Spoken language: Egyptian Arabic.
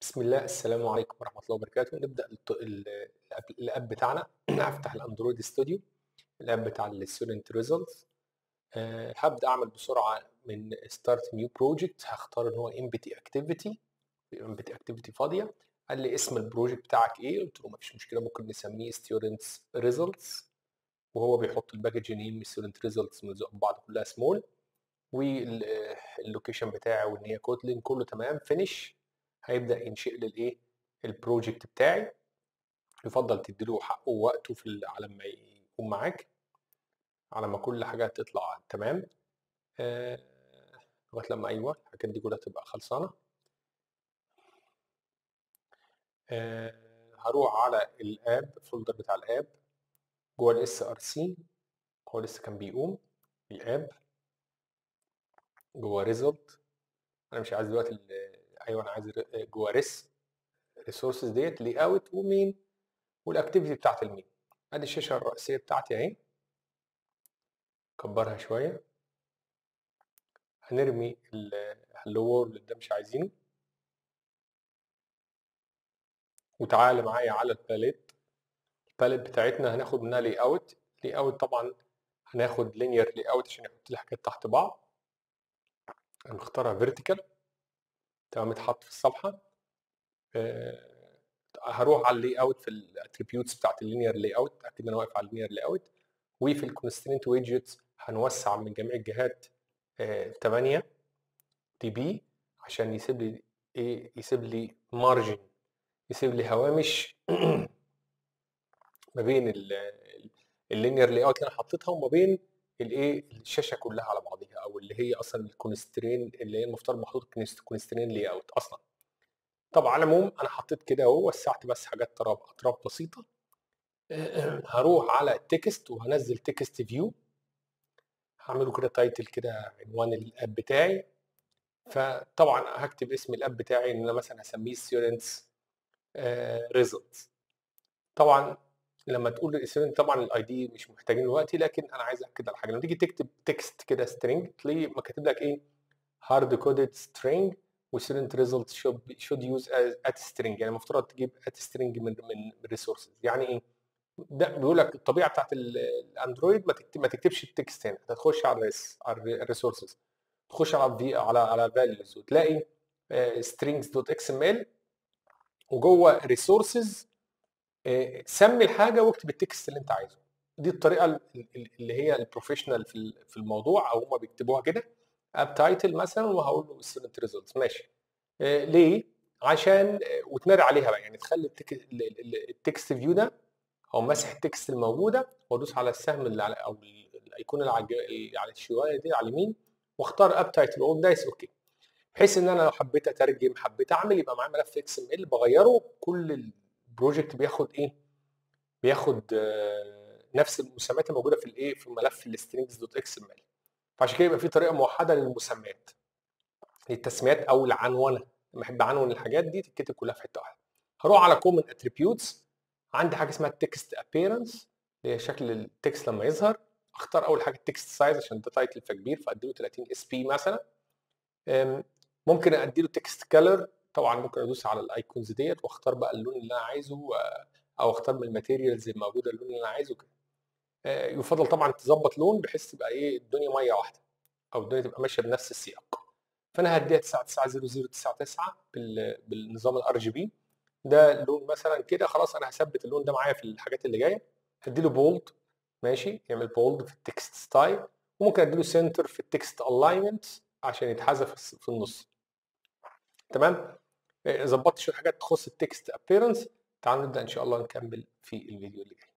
بسم الله السلام عليكم ورحمة الله وبركاته نبدأ الت- ال- الأب الأب بتاعنا هفتح الأندرويد ستوديو الأب بتاع الستودنت ريزلتس هبدأ أعمل بسرعة من ستارت نيو بروجكت هختار إن هو امبتي اكتيفيتي امبتي اكتيفيتي فاضية قال لي اسم البروجكت بتاعك إيه قلت له مفيش مشكلة ممكن نسميه ستودنتس ريزلتس وهو بيحط الباكج نيم ستودنت ريزلتس ملزوقة ببعض كلها سمول واللوكيشن بتاعي وان هي كوتلين كله تمام فينيش هيبدا ينشئ لي الايه البروجكت بتاعي يفضل تديله حقه ووقته في ال- على ما يكون معاك على ما كل حاجه تطلع تمام آه، لغايه لما ايوه الحاجات دي كلها تبقى خلصانه آه، هروح على الاب فولدر بتاع الاب جوه الاس ار سي هو لسه كان بيقوم الاب جوه ريزلت انا مش عايز دلوقتي ال- ايوه انا عايز ر- جوه ريس ريسورسز ديت لي اوت ومين والاكتيفيتي بتاعت المين ادي الشاشه الرئيسيه بتاعتي اهي كبرها شويه هنرمي الهلو وورلد ده مش عايزينه وتعالى معايا على الباليت الباليت بتاعتنا هناخد منها لي اوت لي اوت طبعا هناخد لينير لي اوت عشان يحط لي حاجات تحت بعض هنختارها فيرتيكال تمام اتحط في الصفحه آه، هروح على اللي اوت في الاتريبيوتس بتاعت اللينير لي اوت اتاكد ان انا واقف على اللينير لي اوت وفي الكونسترينت ويدجتس هنوسع من جميع الجهات 8 دي بي عشان يسيب لي ايه يسيب لي مارجن يسيب لي هوامش ما بين اللينير لي اوت اللي انا حطيتها وما بين الايه الشاشه كلها على بعضها او اللي هي اصلا الكونسترين اللي هي المفترض محطوط كونسترين لي اوت اصلا طبعا على العموم انا حطيت كده اهو وسعت بس حاجات طراب اطراف بسيطه هروح على التكست وهنزل تكست فيو هعمله كده تايتل كده عنوان الاب بتاعي فطبعا هكتب اسم الاب بتاعي ان انا مثلا هسميه ستودنتس ريزلتس طبعا لما تقول الستودنت طبعا الاي دي مش محتاجين دلوقتي لكن انا عايز اكد على حاجه لما تيجي تكتب تكست كده سترينج تلاقيه ما كاتب لك ايه هارد كودد سترينج وستودنت ريزلت should use as at string يعني المفترض تجيب at string من من ريسورسز يعني ايه ده بيقول لك الطبيعه بتاعت ال- الاندرويد ما تكتب ما تكتبش التكست هنا هتخش على الريس على الريسورسز تخش على الفي على على فاليوز وتلاقي strings دوت اكس ام ال وجوه ريسورسز سمي الحاجه واكتب التكست اللي انت عايزه دي الطريقه ال- ال- اللي هي البروفيشنال في ال- في الموضوع او هم بيكتبوها كده اب تايتل مثلا وهقول له ستودنت ريزلتس ماشي آه، ليه؟ عشان آه، وتنادي عليها بقى يعني تخلي التك- ال- ال- التكست فيو ده او مسح التكست الموجوده وادوس على السهم اللي على او ال- الايقونه اللي على الج- اللي على الشويه دي على اليمين واختار اب تايتل واقوم دايس اوكي بحيث ان انا لو حبيت اترجم حبيت اعمل يبقى معايا ملف اكس ام ال بغيره كل البروجكت بياخد ايه بياخد آه، نفس المسميات الموجوده في الايه في ملف السترينجز دوت اكس ام ال فعشان كده يبقى في طريقه موحده للمسميات للتسميات او العنونه لما احب اعنون الحاجات دي تتكتب كلها في حته واحده هروح على كومن اتريبيوتس عندي حاجه اسمها تكست ابييرنس اللي هي شكل التكست لما يظهر اختار اول حاجه التكست سايز عشان ده تايتل فكبير فاديله 30 اس بي مثلا أم، ممكن اديله تكست كلر طبعا ممكن ادوس على الايكونز ديت واختار بقى اللون اللي انا عايزه آه، او اختار من الماتيريالز الموجوده اللون اللي انا عايزه كده آه، يفضل طبعا تظبط لون بحيث تبقى ايه الدنيا ميه واحده او الدنيا تبقى ماشيه بنفس السياق فانا هديها 990099 بال- بالنظام الار جي بي ده لون مثلا كده خلاص انا هثبت اللون ده معايا في الحاجات اللي جايه هديله بولد ماشي يعمل بولد في التكست ستايل وممكن اديله سنتر في التكست الاينمنت عشان يتحذف في في النص تمام آه، ظبطت شويه حاجات تخص التكست ابييرنس تعالوا نبدا ان شاء الله نكمل في الفيديو اللي جاي